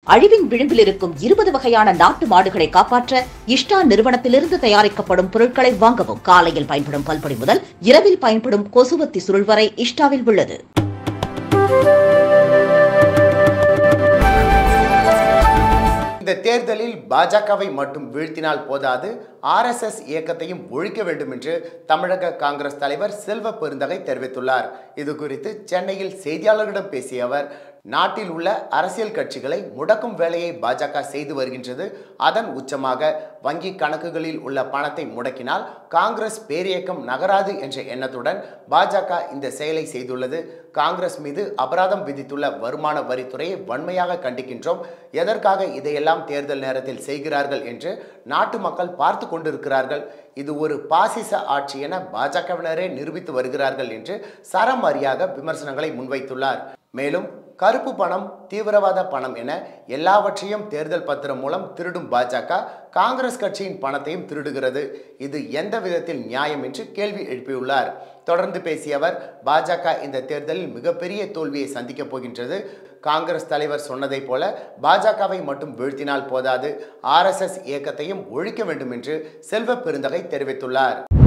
அழிவின் விளிம்பில் இருக்கும் இருபது வகையான நாட்டு மாடுகளை காப்பாற்ற இஷ்டா நிறுவனத்திலிருந்து தயாரிக்கப்படும் பொருட்களை வாங்கவும் காலையில் பயன்படும் பல்பொடி முதல் இரவில் பயன்படும் கொசுவத்தி சுருள் வரை இஷ்டாவில் உள்ளது இந்த தேர்தலில் பாஜகவை மட்டும் வீழ்த்தினால் போதாது ஆர்எஸ்எஸ் இயக்கத்தையும் ஒழிக்க வேண்டும் என்று தமிழக காங்கிரஸ் தலைவர் செல்வ பெருந்தகை தெரிவித்துள்ளார் இது குறித்து சென்னையில் செய்தியாளர்களிடம் பேசிய அவர் நாட்டில் உள்ள அரசியல் கட்சிகளை முடக்கும் வேலையை பாஜக செய்து வருகின்றது அதன் உச்சமாக வங்கி கணக்குகளில் உள்ள பணத்தை முடக்கினால் காங்கிரஸ் பேரியக்கம் நகராது என்ற எண்ணத்துடன் பாஜக இந்த செயலை செய்துள்ளது காங்கிரஸ் மீது அபராதம் விதித்துள்ள வருமான வரித்துறையை வன்மையாக கண்டிக்கின்றோம் எதற்காக இதையெல்லாம் தேர்தல் நேரத்தில் செய்கிறார்கள் என்று நாட்டு மக்கள் பார்த்து கொண்டிருக்கிறார்கள் இது ஒரு பாசிச ஆட்சி என பாஜகவினரே நிரூபித்து வருகிறார்கள் என்று சரமாரியாக விமர்சனங்களை முன்வைத்துள்ளார் மேலும் கருப்பு பணம் தீவிரவாத பணம் என எல்லாவற்றையும் தேர்தல் பத்திரம் மூலம் திருடும் பாஜக காங்கிரஸ் கட்சியின் பணத்தையும் திருடுகிறது இது எந்த விதத்தில் நியாயம் என்று கேள்வி எழுப்பியுள்ளார் தொடர்ந்து பேசிய அவர் பாஜக இந்த தேர்தலில் மிகப்பெரிய தோல்வியை சந்திக்கப் போகின்றது காங்கிரஸ் தலைவர் சொன்னதைப் போல பாஜகவை மட்டும் வீழ்த்தினால் போதாது ஆர்எஸ்எஸ் இயக்கத்தையும் ஒழிக்க வேண்டும் என்று செல்வ பெருந்தகை தெரிவித்துள்ளார்